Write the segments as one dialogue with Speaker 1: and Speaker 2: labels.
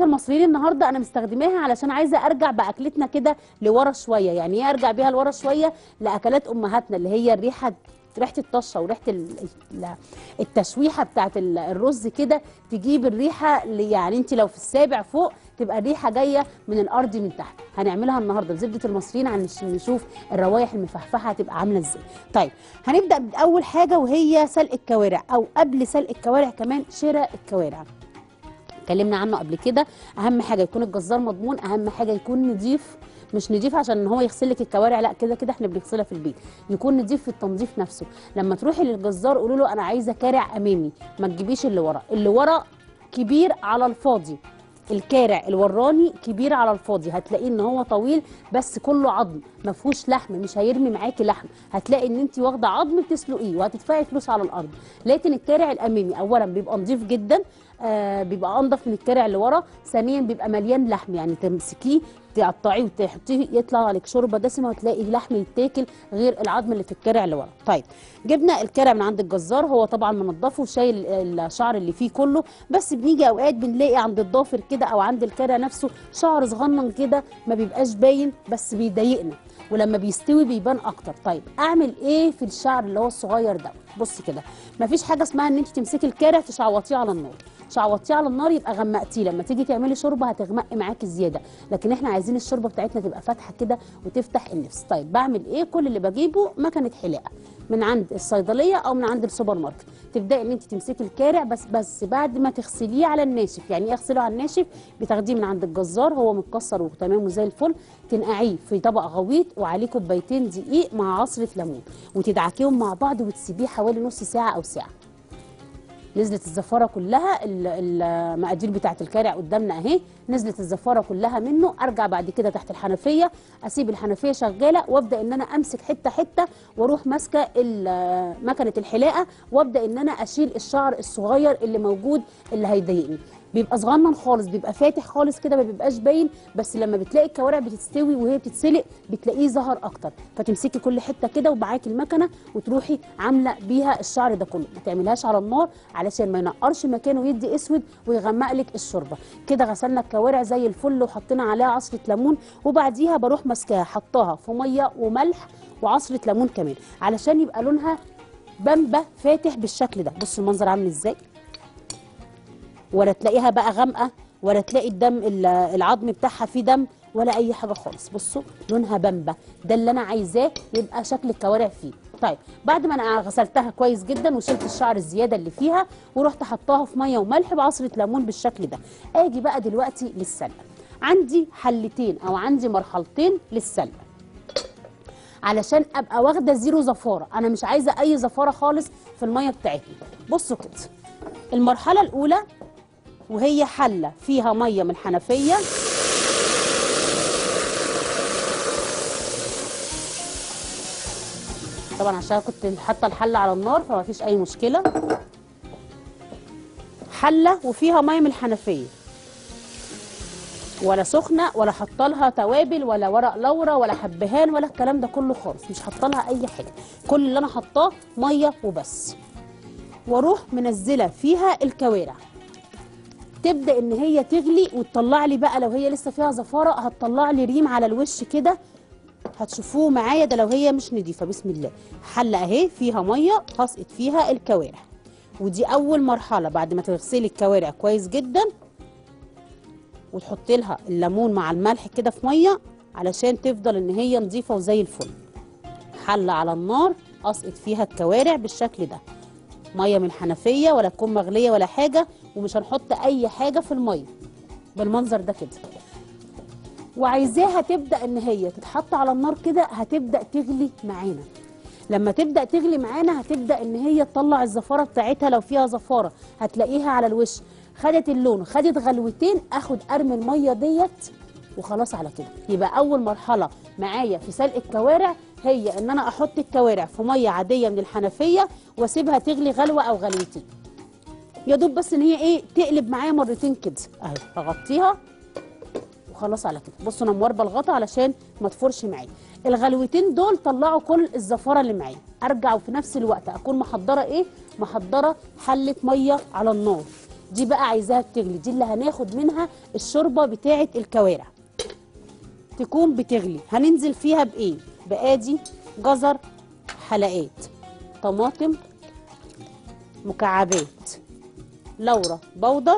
Speaker 1: المصريين النهارده انا مستخدماها علشان عايزه ارجع باكلتنا كده لورا شويه يعني ايه ارجع بيها لورا شويه لاكلات امهاتنا اللي هي الريحه ريحه الطشه وريحه ال- ال- التشويحه بتاعت ال- الرز كده تجيب الريحه اللي يعني انت لو في السابع فوق تبقى الريحه جايه من الارض من تحت هنعملها النهارده بزبده المصريين عشان نشوف الروايح المفحفحه هتبقى عامله ازاي طيب هنبدا باول حاجه وهي سلق الكوارع او قبل سلق الكوارع كمان شراء الكوارع اتكلمنا عنه قبل كده اهم حاجه يكون الجزار مضمون اهم حاجه يكون نضيف مش نضيف عشان ان هو يغسل لك الكوارع لا كده كده احنا بنغسلها في البيت يكون نضيف في التنظيف نفسه لما تروحي للجزار قولوا له انا عايزه كارع امامي ما تجيبيش اللي ورا اللي ورا كبير على الفاضي الكارع الوراني كبير على الفاضي هتلاقيه ان هو طويل بس كله عظم ما فيهوش لحم مش هيرمي معاكي لحم هتلاقي ان انت واخده عظم بتسلقيه وهتدفعي فلوس على الارض لكن الكارع الامامي اولا بيبقى نظيف جدا آه بيبقى انضف من الكارع اللي ورا ثانيا بيبقى مليان لحم يعني تمسكيه تقطعيه وتحطيه يطلع لك شوربه دسمه وتلاقي لحم يتاكل غير العظم اللي في الكارع اللي ورا طيب جبنا الكارع من عند الجزار هو طبعا منضفه وشايل الشعر اللي فيه كله بس بنيجي اوقات بنلاقي عند الضافر كده او عند الكارع نفسه شعر صغنن كده ما بيبقاش باين بس بيضايقنا ولما بيستوي بيبان اكتر طيب اعمل ايه في الشعر اللي هو الصغير ده بصي كده مفيش حاجه اسمها ان انت تمسكي الكارع تشعوطيه على النار شعوطيه على النار يبقى غمقتيه لما تيجي تعملي شوربه هتغمق معاكي زياده لكن احنا عايزين الشوربه بتاعتنا تبقى فاتحه كده وتفتح النفس طيب بعمل ايه كل اللي بجيبه مكنه حلاقه من عند الصيدليه او من عند السوبر ماركت تبداي ان انت تمسكي الكارع بس بس بعد ما تغسليه على الناشف يعني ايه اغسله على الناشف بتاخديه من عند الجزار هو متكسر وتمام وزي الفل تنقعيه في طبق غويط وعليه كوبايتين دقيق مع عصره ليمون وتدعكيهم مع بعض وتسيبيه حوالي نص ساعه او ساعه نزلت الزفاره كلها ال- المقادير بتاعه الكارع قدامنا اهي نزلت الزفاره كلها منه ارجع بعد كده تحت الحنفيه اسيب الحنفيه شغاله وابدا ان انا امسك حته حته واروح ماسكه ال- مكنه الحلاقه وابدا ان انا اشيل الشعر الصغير اللي موجود اللي هيضايقني بيبقى صغنن خالص بيبقى فاتح خالص كده ما بيبقاش باين بس لما بتلاقي الكوارع بتستوي وهي بتتسلق بتلاقيه ظهر اكتر فتمسكي كل حته كده ومعاكي المكنه وتروحي عامله بيها الشعر ده كله ما تعملهاش على النار علشان ما ينقرش مكانه ويدي اسود ويغمق لك الشوربه كده غسلنا الكوارع زي الفل وحطينا عليها عصره ليمون وبعديها بروح ماسكاها حطاها في ميه وملح وعصره ليمون كمان علشان يبقى لونها بامبا فاتح بالشكل ده بصوا المنظر عامل ازاي ولا تلاقيها بقى غامقه ولا تلاقي الدم ال- العظم بتاعها فيه دم ولا اي حاجه خالص بصوا لونها بامبا ده اللي انا عايزاه يبقى شكل الكوارع فيه طيب بعد ما انا غسلتها كويس جدا وشلت الشعر الزياده اللي فيها ورحت حطاها في ميه وملح بعصره ليمون بالشكل ده اجي بقى دلوقتي للسلق عندي حلتين او عندي مرحلتين للسلق علشان ابقى واخده زيرو زفاره انا مش عايزه اي زفاره خالص في الميه بتاعتي بصوا كده المرحله الاولى وهي حله فيها ميه من الحنفيه طبعا عشان كنت حاطه الحله على النار فما فيش اي مشكله حله وفيها ميه من الحنفيه ولا سخنه ولا حاطه لها توابل ولا ورق لورا ولا حبهان ولا الكلام ده كله خالص مش حاطه لها اي حاجه كل اللي انا حطاه ميه وبس واروح منزله فيها الكوارع تبدا ان هي تغلي وتطلع لي بقى لو هي لسه فيها زفاره هتطلع لي ريم على الوش كده هتشوفوه معايا ده لو هي مش نضيفه بسم الله حله اهي فيها ميه هسقط فيها الكوارع ودي اول مرحله بعد ما تغسلي الكوارع كويس جدا وتحطي لها الليمون مع الملح كده في ميه علشان تفضل ان هي نظيفه وزي الفل حله على النار اسقط فيها الكوارع بالشكل ده ميه من الحنفيه ولا تكون مغليه ولا حاجه ومش هنحط اي حاجه في الميه بالمنظر ده كده وعايزاها تبدا ان هي تتحط على النار كده هتبدا تغلي معانا لما تبدا تغلي معانا هتبدا ان هي تطلع الزفاره بتاعتها لو فيها زفاره هتلاقيها على الوش خدت اللون خدت غلوتين اخد ارمي الميه ديت وخلاص على كده يبقى اول مرحله معايا في سلق الكوارع هي ان انا احط الكوارع في ميه عاديه من الحنفيه واسيبها تغلي غلوه او غلوتين يا دوب بس ان هي ايه تقلب معايا مرتين كده اهي اغطيها وخلاص على كده بصوا انا مواربه الغطا علشان ما تفرش معايا الغلوتين دول طلعوا كل الزفاره اللي معايا ارجع وفي نفس الوقت اكون محضره ايه محضره حله ميه على النار دي بقى عايزاها بتغلي دي اللي هناخد منها الشوربه بتاعه الكوارع تكون بتغلي هننزل فيها بايه بادي جزر حلقات طماطم مكعبات لورا بودر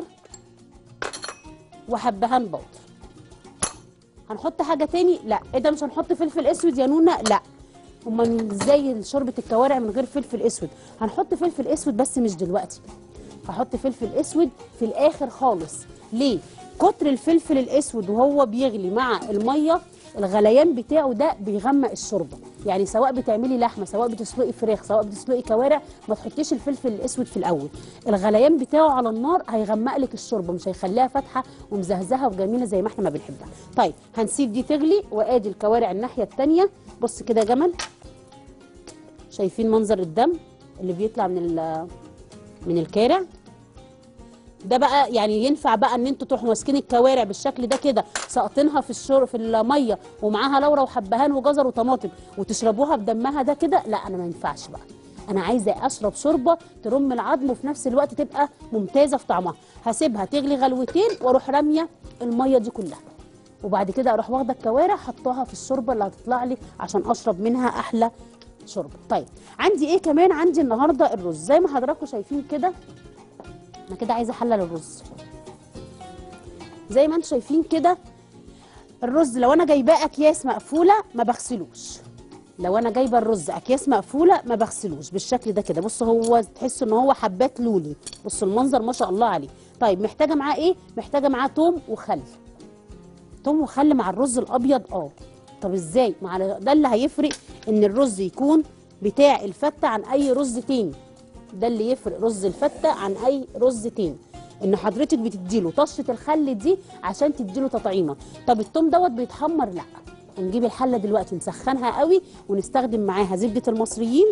Speaker 1: وحبهان بودر هنحط حاجه تاني لا ايه ده مش هنحط فلفل اسود يا نونا لا امال ازاي شوربه الكوارع من غير فلفل اسود هنحط فلفل اسود بس مش دلوقتي هحط فلفل اسود في الاخر خالص ليه كتر الفلفل الاسود وهو بيغلي مع الميه الغليان بتاعه ده بيغمق الشوربه يعني سواء بتعملي لحمه سواء بتسلقي فراخ سواء بتسلقي كوارع ما تحطيش الفلفل الاسود في الاول الغليان بتاعه على النار هيغمق لك الشوربه مش هيخليها فاتحه ومزهزهه وجميله زي ما احنا ما بنحبها طيب هنسيب دي تغلي وادي الكوارع الناحيه الثانيه بص كده يا جمل شايفين منظر الدم اللي بيطلع من ال- من الكارع ده بقى يعني ينفع بقى ان انتوا تروحوا ماسكين الكوارع بالشكل ده كده ساقطينها في الشر في الميه ومعاها لورا وحبهان وجزر وطماطم وتشربوها بدمها ده كده لا انا ما ينفعش بقى انا عايزه اشرب شوربه ترم العظم وفي نفس الوقت تبقى ممتازه في طعمها هسيبها تغلي غلوتين واروح راميه الميه دي كلها وبعد كده اروح واخده الكوارع حطاها في الشوربه اللي هتطلع لي عشان اشرب منها احلى شوربه طيب عندي ايه كمان عندي النهارده الرز زي ما حضراتكم شايفين كده انا كده عايزه احلل الرز زي ما انتم شايفين كده الرز لو انا جايباه اكياس مقفوله ما بغسلوش لو انا جايبه الرز اكياس مقفوله ما بغسلوش بالشكل ده كده بص هو تحس ان هو حبات لولي بص المنظر ما شاء الله عليه طيب محتاجه معاه ايه محتاجه معاه توم وخل توم وخل مع الرز الابيض اه طب ازاي مع ده اللي هيفرق ان الرز يكون بتاع الفته عن اي رز تاني ده اللي يفرق رز الفته عن اي رز تاني ان حضرتك بتديله طشه الخل دي عشان تديله تطعيمه طب التوم دوت بيتحمر لا هنجيب الحله دلوقتي نسخنها قوي ونستخدم معاها زبده المصريين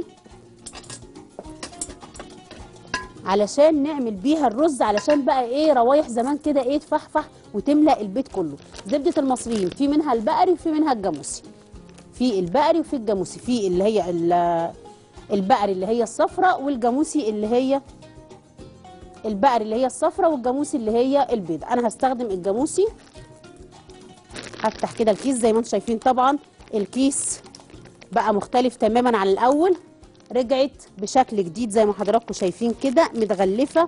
Speaker 1: علشان نعمل بيها الرز علشان بقى ايه روايح زمان كده ايه تفحفح وتملى البيت كله زبده المصريين في منها البقري وفي منها الجاموسي في البقري وفي الجاموسي في اللي هي ال- البقري اللي هي الصفراء والجاموسي اللي هي البقري اللي هي الصفراء والجاموسي اللي هي البيض انا هستخدم الجاموسي هفتح كده الكيس زي ما انتم شايفين طبعا الكيس بقى مختلف تماما عن الاول رجعت بشكل جديد زي ما حضراتكم شايفين كده متغلفه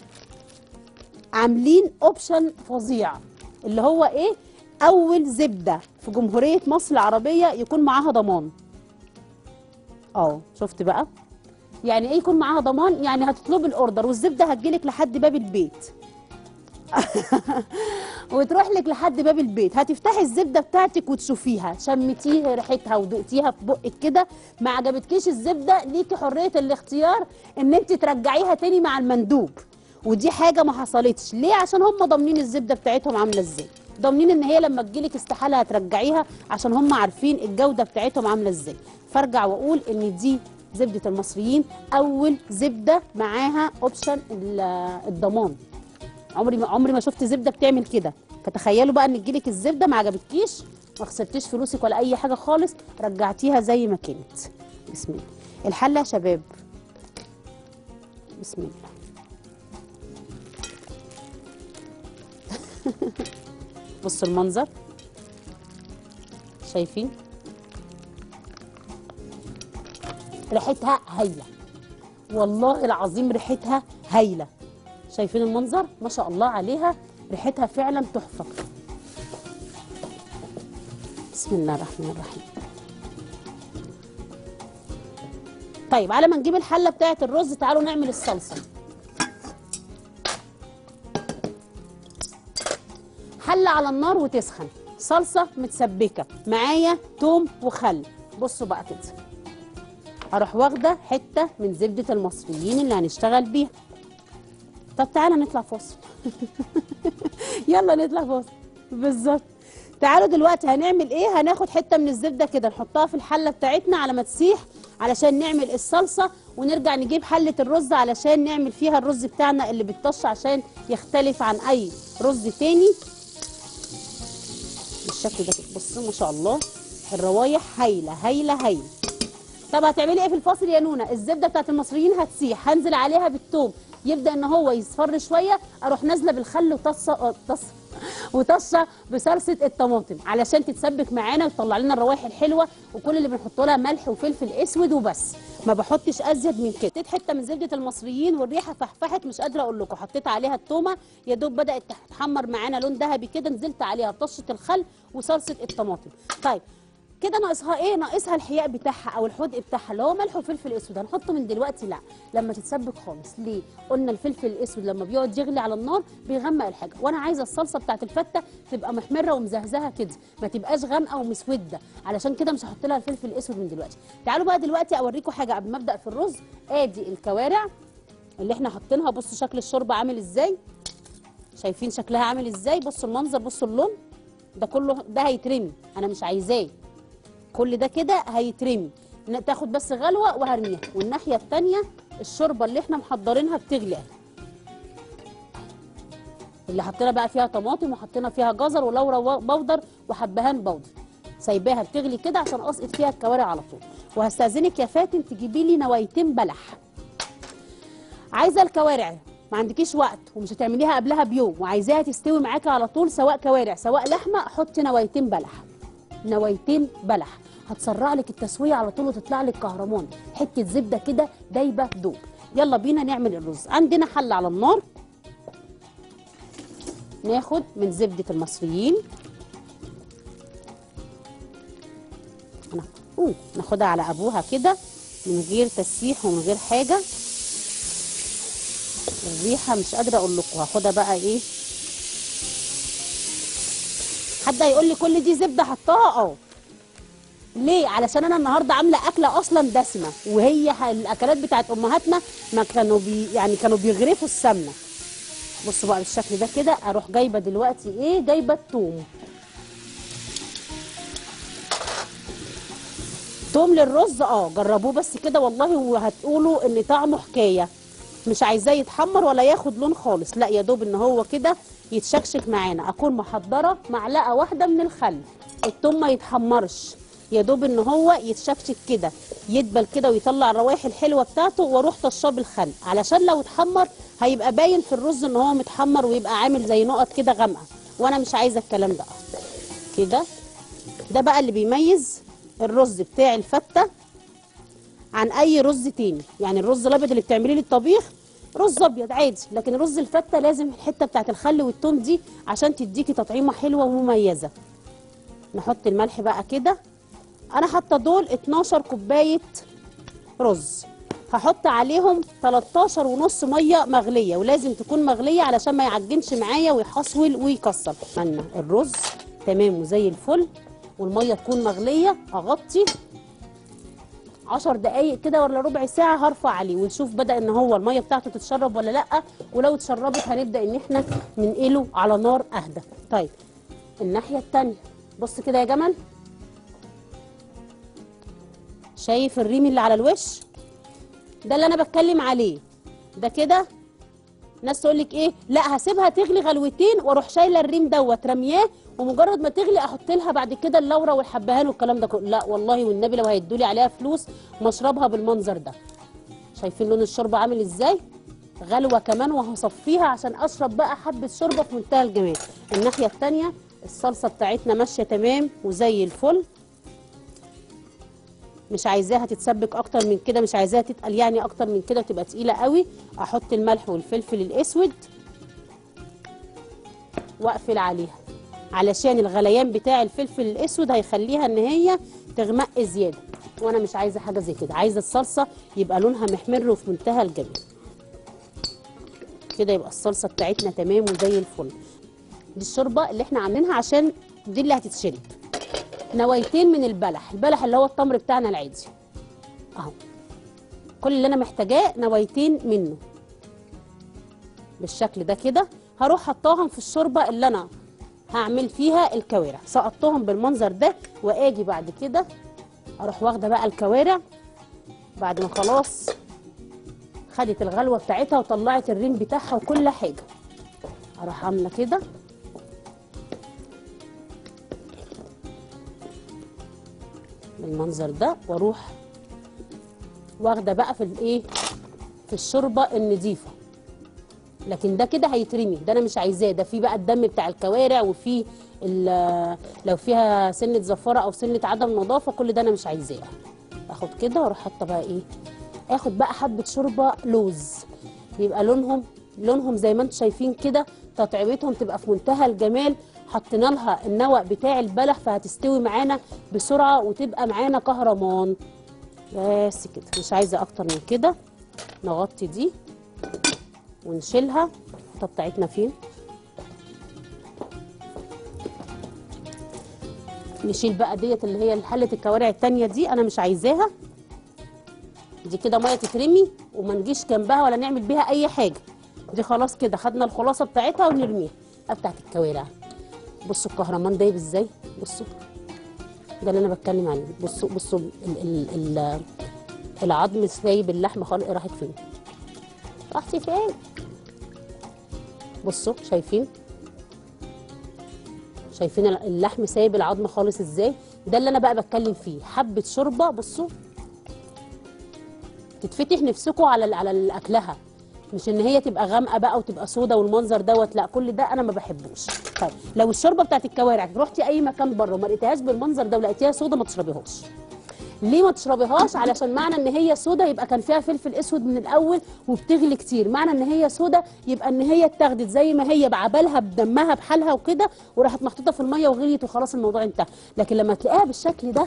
Speaker 1: عاملين اوبشن فظيع اللي هو ايه اول زبده في جمهوريه مصر العربيه يكون معاها ضمان اه شفت بقى يعني ايه يكون معاها ضمان يعني هتطلبي الاوردر والزبده هتجيلك لحد باب البيت وتروح لك لحد باب البيت هتفتحي الزبده بتاعتك وتشوفيها شمتيها ريحتها ودقتيها في بقك كده ما عجبتكيش الزبده ليكي حريه الاختيار ان انت ترجعيها تاني مع المندوب ودي حاجه ما حصلتش ليه عشان هم ضامنين الزبده بتاعتهم عامله ازاي ضامنين ان هي لما تجيلك استحاله هترجعيها عشان هم عارفين الجوده بتاعتهم عامله ازاي فارجع واقول ان دي زبده المصريين اول زبده معاها اوبشن ال- الضمان عمري ما عمري ما شفت زبده بتعمل كده فتخيلوا بقى ان تجيلك الزبده ما عجبتكيش ما خسرتيش فلوسك ولا اي حاجه خالص رجعتيها زي ما كانت بسم الله الحله يا شباب بسم الله بصوا المنظر شايفين ريحتها هايله والله العظيم ريحتها هايله شايفين المنظر ما شاء الله عليها ريحتها فعلا تحفه بسم الله الرحمن الرحيم طيب على ما نجيب الحله بتاعه الرز تعالوا نعمل الصلصه حله على النار وتسخن صلصه متسبكه معايا توم وخل بصوا بقى كده هروح واخده حته من زبده المصريين اللي هنشتغل بيها طب تعالى نطلع فاصل يلا نطلع فاصل بالظبط تعالوا دلوقتي هنعمل ايه هناخد حته من الزبده كده نحطها في الحله بتاعتنا على ما تسيح علشان نعمل الصلصه ونرجع نجيب حله الرز علشان نعمل فيها الرز بتاعنا اللي بالطش عشان يختلف عن اي رز تاني بالشكل ده كده بصوا ما شاء الله الروايح هايله هايله هايله طب هتعملي ايه في الفاصل يا نونا الزبده بتاعت المصريين هتسيح هنزل عليها بالثوم يبدا ان هو يصفر شويه اروح نازله بالخل وطصه طصه وطشه بصلصه الطماطم علشان تتسبك معانا وتطلع لنا الروائح الحلوه وكل اللي بنحط لها ملح وفلفل اسود وبس ما بحطش ازيد من كده حطيت حته من زبده المصريين والريحه فحفحت مش قادره اقول لكم حطيت عليها التومه يا دوب بدات تتحمر معانا لون ذهبي كده نزلت عليها بطشه الخل وصلصه الطماطم طيب كده ناقصها ايه ناقصها الحياء بتاعها او الحدق بتاعها اللي هو ملح وفلفل اسود هنحطه من دلوقتي لا لما تتسبك خالص ليه قلنا الفلفل الاسود لما بيقعد يغلي على النار بيغمق الحاجه وانا عايزه الصلصه بتاعت الفته تبقى محمره ومزهزهه كده ما تبقاش غامقه ومسوده علشان كده مش هحط لها الفلفل الاسود من دلوقتي تعالوا بقى دلوقتي اوريكم حاجه قبل ما ابدا في الرز ادي الكوارع اللي احنا حاطينها بصوا شكل الشوربه عامل ازاي شايفين شكلها عامل ازاي بصوا المنظر بصوا اللون ده كله ده هيترمي انا مش عايزاه كل ده كده هيترمي ن- تاخد بس غلوه وهرميها والناحيه التانيه الشوربه اللي احنا محضرينها بتغلي اهي. اللي حطينا بقى فيها طماطم وحطينا فيها جزر ولورا و- بودر وحبهان بودر سايباها بتغلي كده عشان اسقط فيها الكوارع على طول وهستاذنك يا فاتن تجيبي لي نوايتين بلح عايزه الكوارع ما عندكيش وقت ومش هتعمليها قبلها بيوم وعايزاها تستوي معاكي على طول سواء كوارع سواء لحمه حطي نوايتين بلح نوايتين بلح هتسرع لك التسويه على طول وتطلع لك كهرمان حته زبده كده دايبه دوب يلا بينا نعمل الرز عندنا حل على النار ناخد من زبده المصريين أنا- أوه، ناخدها على ابوها كده من غير تسيح ومن غير حاجه الريحه مش قادره اقول لكم هاخدها بقى ايه حد هيقول لي كل دي زبده حطاها اه ليه علشان انا النهارده عامله اكله اصلا دسمه وهي ح- الاكلات بتاعت امهاتنا ما كانوا بي يعني كانوا بيغرفوا السمنه بصوا بقى بالشكل ده كده اروح جايبه دلوقتي ايه جايبه الثوم توم للرز اه جربوه بس كده والله وهتقولوا ان طعمه حكايه مش عايزاه يتحمر ولا ياخد لون خالص لا يا دوب ان هو كده يتشكشك معانا اكون محضره معلقه واحده من الخل التوم ما يتحمرش يا دوب ان هو يتشكشك كده يدبل كده ويطلع الروائح الحلوه بتاعته واروح طشاه بالخل علشان لو اتحمر هيبقى باين في الرز ان هو متحمر ويبقى عامل زي نقط كده غامقه وانا مش عايزه الكلام ده كده ده بقى اللي بيميز الرز بتاع الفته عن اي رز تاني يعني الرز الابيض اللي بتعمليه للطبيخ رز ابيض عادي لكن رز الفته لازم الحته بتاعت الخل والثوم دي عشان تديكي تطعيمه حلوه ومميزه نحط الملح بقى كده انا حاطه دول 12 كوبايه رز هحط عليهم 13 ونص ميه مغليه ولازم تكون مغليه علشان ما يعجنش معايا ويحصول ويكسر عملنا الرز تمام وزي الفل والميه تكون مغليه اغطي 10 دقايق كده ولا ربع ساعه هرفع عليه ونشوف بدا ان هو الميه بتاعته تتشرب ولا لا ولو اتشربت هنبدا ان احنا ننقله على نار اهدى طيب الناحيه الثانيه بص كده يا جمل شايف الريم اللي على الوش ده اللي انا بتكلم عليه ده كده ناس تقول لك ايه لا هسيبها تغلي غلوتين واروح شايله الريم دوت رمياه ومجرد ما تغلي احط لها بعد كده اللورة والحبهان والكلام ده كله لا والله والنبي لو هيدوا لي عليها فلوس مشربها بالمنظر ده شايفين لون الشوربه عامل ازاي غلوه كمان وهصفيها عشان اشرب بقى حبه شوربه في منتهى الجمال الناحيه التانية الصلصه بتاعتنا ماشيه تمام وزي الفل مش عايزاها تتسبك اكتر من كده مش عايزاها تتقل يعني اكتر من كده تبقى تقيله قوي احط الملح والفلفل الاسود واقفل عليها علشان الغليان بتاع الفلفل الاسود هيخليها ان هي تغمق زياده وانا مش عايزه حاجه زي كده عايزه الصلصه يبقى لونها محمر وفي منتهى الجمال كده يبقى الصلصه بتاعتنا تمام وزي الفل دي الشوربه اللي احنا عاملينها عشان دي اللي هتتشرب نوايتين من البلح البلح اللي هو التمر بتاعنا العادي اهو كل اللي انا محتاجاه نوايتين منه بالشكل ده كده هروح حطاهم في الشوربه اللي انا هعمل فيها الكوارع سقطتهم بالمنظر ده واجي بعد كده اروح واخده بقى الكوارع بعد ما خلاص خدت الغلوه بتاعتها وطلعت الريم بتاعها وكل حاجه اروح عامله كده بالمنظر ده واروح واخده بقى في الايه في الشوربه النظيفه لكن ده كده هيترمي ده انا مش عايزاه ده فيه بقى الدم بتاع الكوارع وفيه ال- لو فيها سنه زفاره او سنه عدم نظافه كل ده انا مش عايزاه اخد كده واروح حاطه بقى ايه اخد بقى حبه شوربه لوز يبقى لونهم لونهم زي ما انتم شايفين كده تطعيمتهم تبقى في منتهى الجمال حطينا لها النوى بتاع البلح فهتستوي معانا بسرعه وتبقى معانا كهرمان بس كده مش عايزه اكتر من كده نغطي دي ونشيلها الخطه بتاعتنا فين نشيل بقى ديت اللي هي حله الكوارع التانية دي انا مش عايزاها دي كده ميه تترمي وما نجيش جنبها ولا نعمل بيها اي حاجه دي خلاص كده خدنا الخلاصه بتاعتها ونرميها بتاعت الكوارع بصوا الكهرمان دايب ازاي بصوا ده اللي انا بتكلم عليه بصوا بصوا ال ال ال العظم سايب اللحمه خالص راحت فين راحتي فين بصوا شايفين شايفين اللحم سايب العظم خالص ازاي ده اللي انا بقى بتكلم فيه حبه شوربه بصوا تتفتح نفسكم على ال- على ال- اكلها مش ان هي تبقى غامقه بقى وتبقى سودا والمنظر دوت لا كل ده انا ما بحبوش طيب لو الشوربه بتاعت الكوارع رحتي اي مكان بره وما لقيتيهاش بالمنظر ده ولقيتيها سودا ما تشربيهاش ليه ما تشربيهاش علشان معنى ان هي سودا يبقى كان فيها فلفل اسود من الاول وبتغلي كتير معنى ان هي سودا يبقى ان هي اتاخدت زي ما هي بعبالها بدمها بحالها وكده وراحت محطوطه في الميه وغليت وخلاص الموضوع انتهى لكن لما تلاقيها بالشكل ده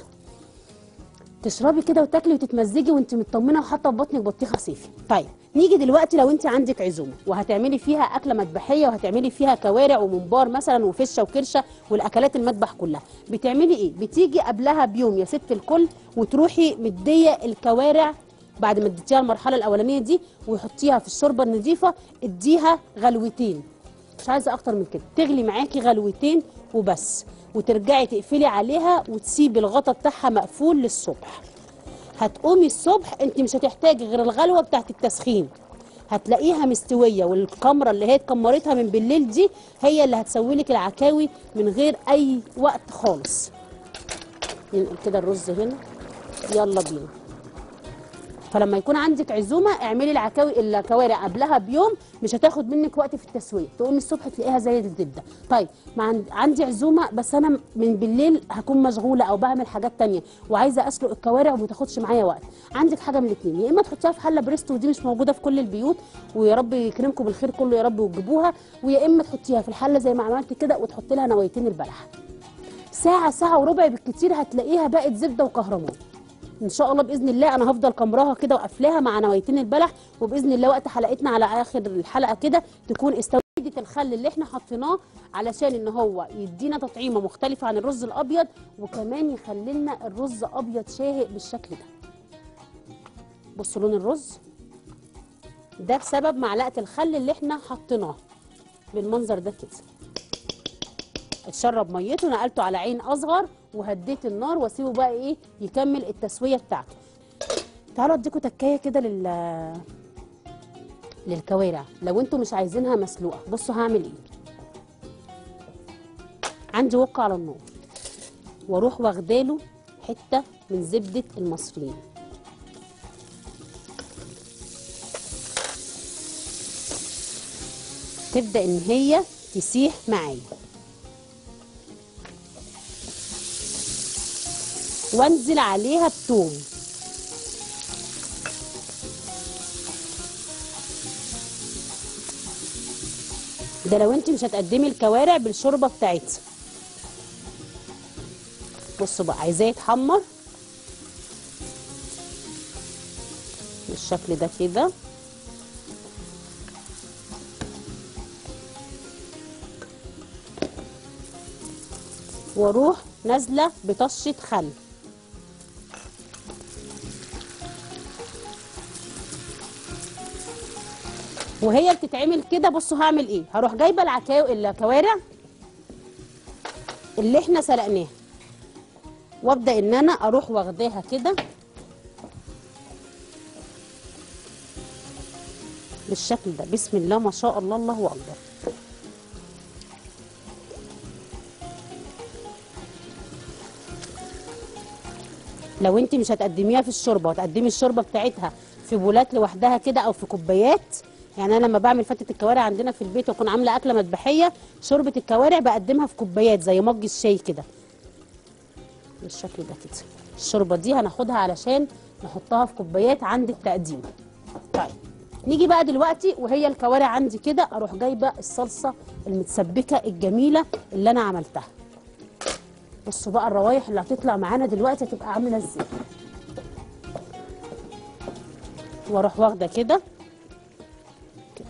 Speaker 1: تشربي كده وتاكلي وتتمزجي وانت مطمنه وحاطه في بطنك بطيخه صيفي طيب نيجي دلوقتي لو انت عندك عزومه وهتعملي فيها اكله مذبحيه وهتعملي فيها كوارع وممبار مثلا وفشه وكرشه والاكلات المذبح كلها بتعملي ايه بتيجي قبلها بيوم يا ست الكل وتروحي مديه الكوارع بعد ما اديتيها المرحله الاولانيه دي وحطيها في الشوربه النظيفه اديها غلوتين مش عايزه اكتر من كده تغلي معاكي غلوتين وبس وترجعي تقفلي عليها وتسيبي الغطا بتاعها مقفول للصبح هتقومي الصبح انت مش هتحتاجي غير الغلوه بتاعت التسخين هتلاقيها مستويه والكمره اللي هي اتكمرتها من بالليل دي هي اللي هتسوي لك العكاوي من غير اي وقت خالص ننقل كده الرز هنا يلا بينا فلما يكون عندك عزومه اعملي العكاوي الكوارع قبلها بيوم مش هتاخد منك وقت في التسويه تقومي الصبح تلاقيها زي الزبده طيب ما عند... عندي عزومه بس انا من بالليل هكون مشغوله او بعمل حاجات تانية وعايزه اسلق الكوارع وما تاخدش معايا وقت عندك حاجه من الاثنين يا اما تحطيها في حله بريستو ودي مش موجوده في كل البيوت ويا رب يكرمكم بالخير كله يا رب وتجيبوها ويا اما تحطيها في الحله زي ما عملت كده وتحطي لها نويتين البلح ساعه ساعه وربع بالكتير هتلاقيها بقت زبده وكهرمان ان شاء الله باذن الله انا هفضل كمراها كده وقافلاها مع نويتين البلح وباذن الله وقت حلقتنا على اخر الحلقه كده تكون استوعبت الخل اللي احنا حطيناه علشان ان هو يدينا تطعيمه مختلفه عن الرز الابيض وكمان يخلي لنا الرز ابيض شاهق بالشكل ده بصوا لون الرز ده بسبب معلقه الخل اللي احنا حطيناه بالمنظر ده كده اتشرب ميته نقلته على عين اصغر وهديت النار واسيبه بقى ايه يكمل التسويه بتاعته تعالوا اديكم تكايه كده لل للكوارع لو انتوا مش عايزينها مسلوقه بصوا هعمل ايه عندي وقه على النار واروح واخداله حته من زبده المصريين تبدا ان هي تسيح معايا وانزل عليها بتوم ده لو انت مش هتقدمي الكوارع بالشوربه بتاعتها بصوا بقى عايزاه يتحمر بالشكل ده كده واروح نازله بطشه خل وهي بتتعمل كده بصوا هعمل ايه هروح جايبه العكاو الكوارع اللي احنا سلقناها وابدا ان انا اروح واخداها كده بالشكل ده بسم الله ما شاء الله الله اكبر لو انت مش هتقدميها في الشوربه وتقدمي الشوربه بتاعتها في بولات لوحدها كده او في كوبايات يعني انا لما بعمل فتة الكوارع عندنا في البيت واكون عامله اكله مذبحيه شوربه الكوارع بقدمها في كوبايات زي مج الشاي كده بالشكل ده كده الشوربه دي هناخدها علشان نحطها في كوبايات عند التقديم طيب نيجي بقى دلوقتي وهي الكوارع عندي كده اروح جايبه الصلصه المتسبكه الجميله اللي انا عملتها بصوا بقى الروايح اللي هتطلع معانا دلوقتي هتبقى عامله ازاي واروح واخده كده كده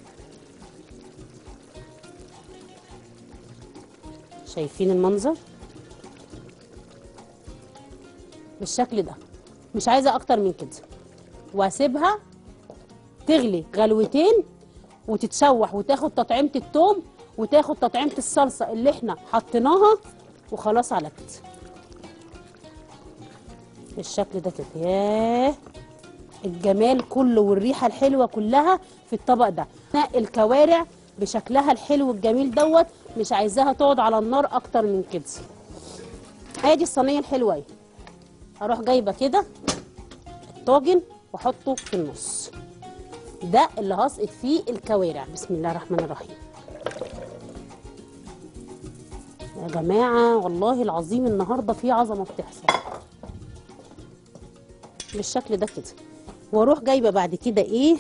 Speaker 1: شايفين المنظر بالشكل ده مش عايزه اكتر من كده واسيبها تغلي غلوتين وتتشوح وتاخد تطعيمه التوم وتاخد تطعيمه الصلصه اللي احنا حطيناها وخلاص على كده بالشكل ده كده ياه الجمال كله والريحه الحلوه كلها في الطبق ده الكوارع بشكلها الحلو الجميل دوت مش عايزاها تقعد على النار اكتر من كده ادي الصينيه الحلوه اهي اروح جايبه كده الطاجن واحطه في النص ده اللي هسقط فيه الكوارع بسم الله الرحمن الرحيم يا جماعه والله العظيم النهارده في عظمه بتحصل بالشكل ده كده واروح جايبه بعد كده ايه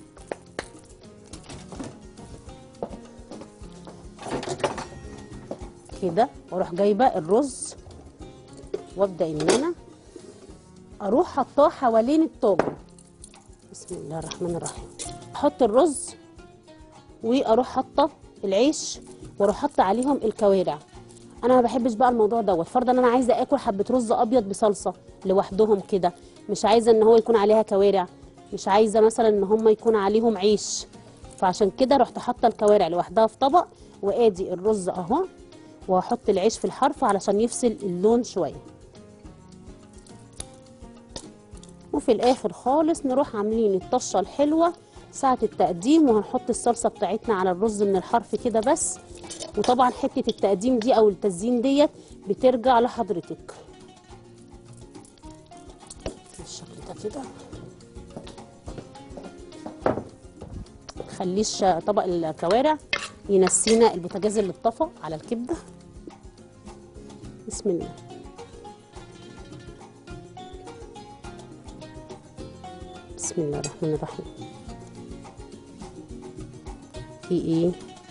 Speaker 1: كده واروح جايبه الرز وابدا ان انا اروح حطاه حوالين الطاجن بسم الله الرحمن الرحيم احط الرز واروح حاطه العيش واروح حاطه عليهم الكوارع انا ما بحبش بقى الموضوع دوت فرضا انا عايزه اكل حبه رز ابيض بصلصه لوحدهم كده مش عايزه ان هو يكون عليها كوارع مش عايزه مثلا ان هم يكون عليهم عيش فعشان كده رحت حاطه الكوارع لوحدها في طبق وادي الرز اهو وهحط العيش في الحرف علشان يفصل اللون شويه وفي الاخر خالص نروح عاملين الطشه الحلوه ساعه التقديم وهنحط الصلصه بتاعتنا على الرز من الحرف كده بس وطبعا حته التقديم دي او التزيين ديت بترجع لحضرتك بالشكل ده كده خليش طبق الكوارع ينسينا البوتاجاز اللي اتطفى على الكبده بسم الله بسم الله الرحمن الرحيم في ايه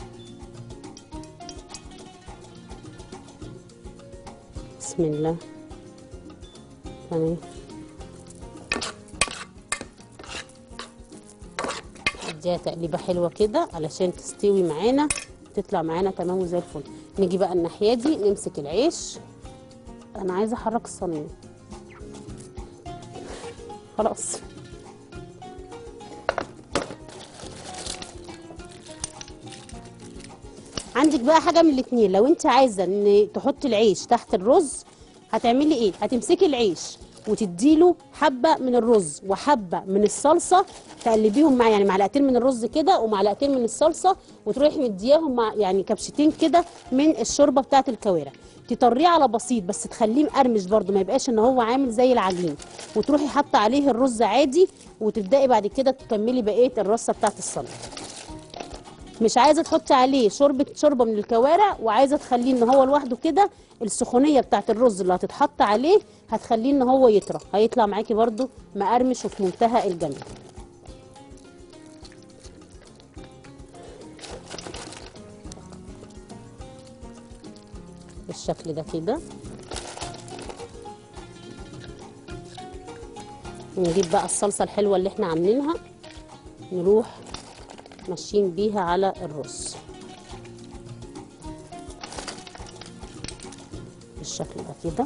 Speaker 1: بسم الله تمام اديها تقليبه حلوه كده علشان تستوي معانا تطلع معانا تمام وزي الفل نيجي بقى الناحيه دي نمسك العيش انا عايزه احرك الصينيه خلاص عندك بقى حاجه من الاتنين لو انت عايزه ان تحطي العيش تحت الرز هتعملي ايه هتمسكي العيش وتديله حبه من الرز وحبه من الصلصه تقلبيهم مع يعني معلقتين من الرز كده ومعلقتين من الصلصه وتروحي مدياهم مع يعني كبشتين كده من الشوربه بتاعه الكوارع تطريه على بسيط بس تخليه مقرمش برده ما يبقاش ان هو عامل زي العجين وتروحي حاطه عليه الرز عادي وتبداي بعد كده تكملي بقيه الرصه بتاعه السلطه مش عايزه تحطي عليه شوربه شوربه من الكوارع وعايزه تخليه ان هو لوحده كده السخونيه بتاعت الرز اللي هتتحط عليه هتخليه ان هو يطرى هيطلع معاكي برده مقرمش وفي منتهى الجمال بالشكل ده كده نجيب بقى الصلصه الحلوه اللي احنا عاملينها نروح ماشيين بيها على الرز بالشكل ده كده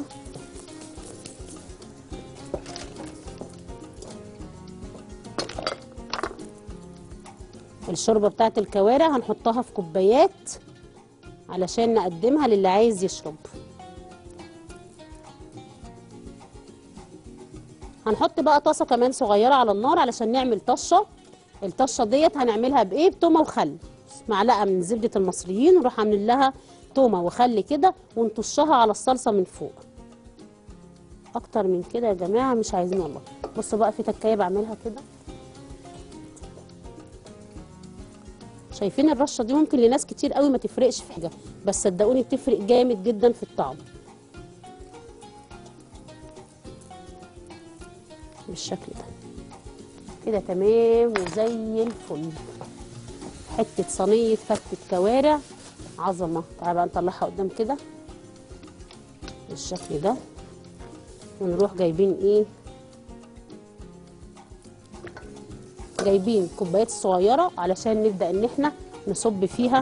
Speaker 1: الشوربه بتاعت الكوارع هنحطها في كوبايات علشان نقدمها للي عايز يشرب هنحط بقى طاسه كمان صغيره على النار علشان نعمل طشه الطشه ديت هنعملها بايه بتومه وخل معلقه من زبده المصريين ونروح عاملين لها تومه وخل كده ونطشها على الصلصه من فوق اكتر من كده يا جماعه مش عايزين والله بصوا بقى في تكايه بعملها كده شايفين الرشه دي ممكن لناس كتير قوي ما تفرقش في حاجه بس صدقوني بتفرق جامد جدا في الطعم بالشكل ده كده تمام وزي الفل حته صينيه فتة كوارع عظمه تعالى بقى نطلعها قدام كده بالشكل ده ونروح جايبين ايه جايبين كوبايات صغيره علشان نبدا ان احنا نصب فيها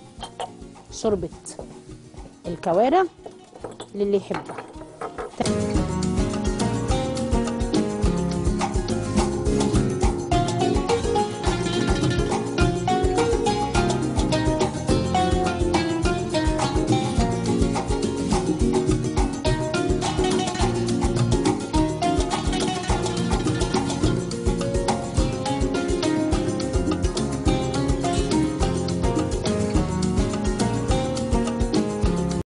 Speaker 1: شوربه الكوارع للي يحبها